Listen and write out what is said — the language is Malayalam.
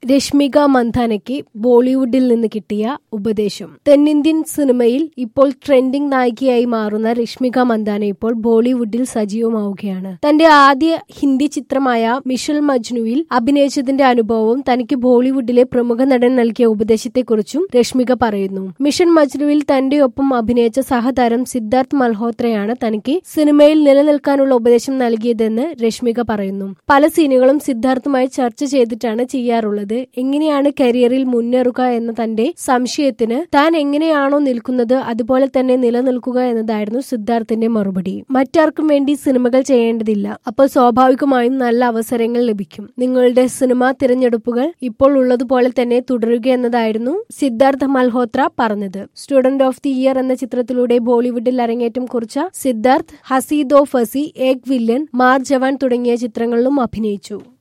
രശ്മിക മന്ദാനയ്ക്ക് ബോളിവുഡിൽ നിന്ന് കിട്ടിയ ഉപദേശം തെന്നിന്ത്യൻ സിനിമയിൽ ഇപ്പോൾ ട്രെൻഡിംഗ് നായികയായി മാറുന്ന രശ്മിക മന്ദാന ഇപ്പോൾ ബോളിവുഡിൽ സജീവമാവുകയാണ് തന്റെ ആദ്യ ഹിന്ദി ചിത്രമായ മിഷൽ മജ്നുവിൽ അഭിനയിച്ചതിന്റെ അനുഭവവും തനിക്ക് ബോളിവുഡിലെ പ്രമുഖ നടൻ നൽകിയ ഉപദേശത്തെക്കുറിച്ചും രശ്മിക പറയുന്നു മിഷൻ മജ്നുവിൽ തന്റെ ഒപ്പം അഭിനയിച്ച സഹതാരം സിദ്ധാർത്ഥ് മൽഹോത്രയാണ് തനിക്ക് സിനിമയിൽ നിലനിൽക്കാനുള്ള ഉപദേശം നൽകിയതെന്ന് രശ്മിക പറയുന്നു പല സീനുകളും സിദ്ധാർത്ഥുമായി ചർച്ച ചെയ്തിട്ടാണ് ചെയ്യാറുള്ളത് എങ്ങനെയാണ് കരിയറിൽ മുന്നേറുക എന്ന തന്റെ സംശയത്തിന് താൻ എങ്ങനെയാണോ നിൽക്കുന്നത് അതുപോലെ തന്നെ നിലനിൽക്കുക എന്നതായിരുന്നു സിദ്ധാർത്ഥിന്റെ മറുപടി മറ്റാർക്കും വേണ്ടി സിനിമകൾ ചെയ്യേണ്ടതില്ല അപ്പോൾ സ്വാഭാവികമായും നല്ല അവസരങ്ങൾ ലഭിക്കും നിങ്ങളുടെ സിനിമാ തിരഞ്ഞെടുപ്പുകൾ ഇപ്പോൾ ഉള്ളതുപോലെ തന്നെ തുടരുക എന്നതായിരുന്നു സിദ്ധാർത്ഥ മൽഹോത്ര പറഞ്ഞത് സ്റ്റുഡന്റ് ഓഫ് ദി ഇയർ എന്ന ചിത്രത്തിലൂടെ ബോളിവുഡിൽ അരങ്ങേറ്റം കുറിച്ച സിദ്ധാർത്ഥ് ഹസീദോ ഫസി ഏക് വില്ലൻ മാർ ജവാൻ തുടങ്ങിയ ചിത്രങ്ങളിലും അഭിനയിച്ചു